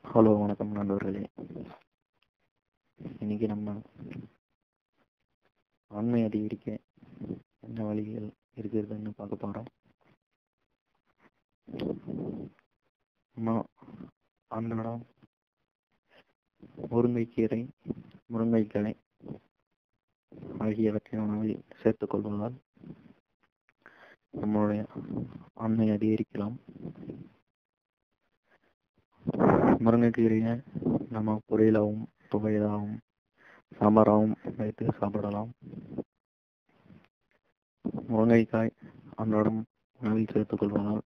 hello வணக்கம் நண்பர்களே இன்னைக்கு நம்ம ஆண்மை அதிகரிக்க என்ன வழிகள் இருக்கிறதுன்னு பார்க்க போறோம் நம்ம அன்றாடம் முருங்கைக்கீரை முருங்கைக்கிளை ஆகியவற்றை உணவில் சேர்த்துக் கொள்வதால் நம்மளுடைய ஆண்மை அதிகரிக்கலாம் முருங்கைக்கீரையை நம்ம பொரியலாகவும் துவையலாகவும் சாம்பாராகவும் வைத்து சாப்பிடலாம் முருங்கைக்காய் அன்றாடம் உணவில் சேர்த்துக் கொள்வதால்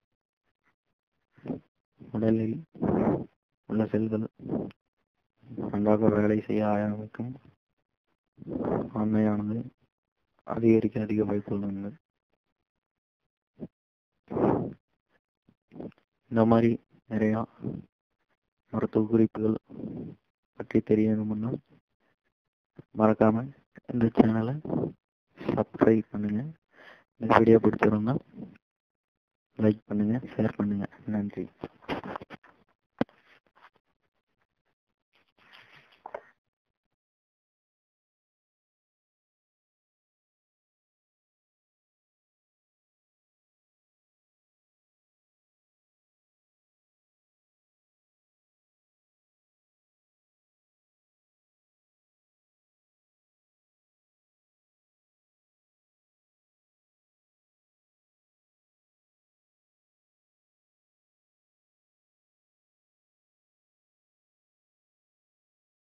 உடலில் உள்ள செல்கள் நன்றாக வேலை செய்ய ஆரம்பிக்கும் ஆண்மையானது அதிகரிக்க அதிக வாய்ப்புள்ளது இந்த மாதிரி நிறையா மருத்துவ குறிப்புகள் பற்றி தெரியணும்னா மறக்காம இந்த சேனலை சப்ஸ்கிரைப் பண்ணுங்க இந்த வீடியோ பிடிச்சிருந்தா லைக் பண்ணுங்க ஷேர் பண்ணுங்க நன்றி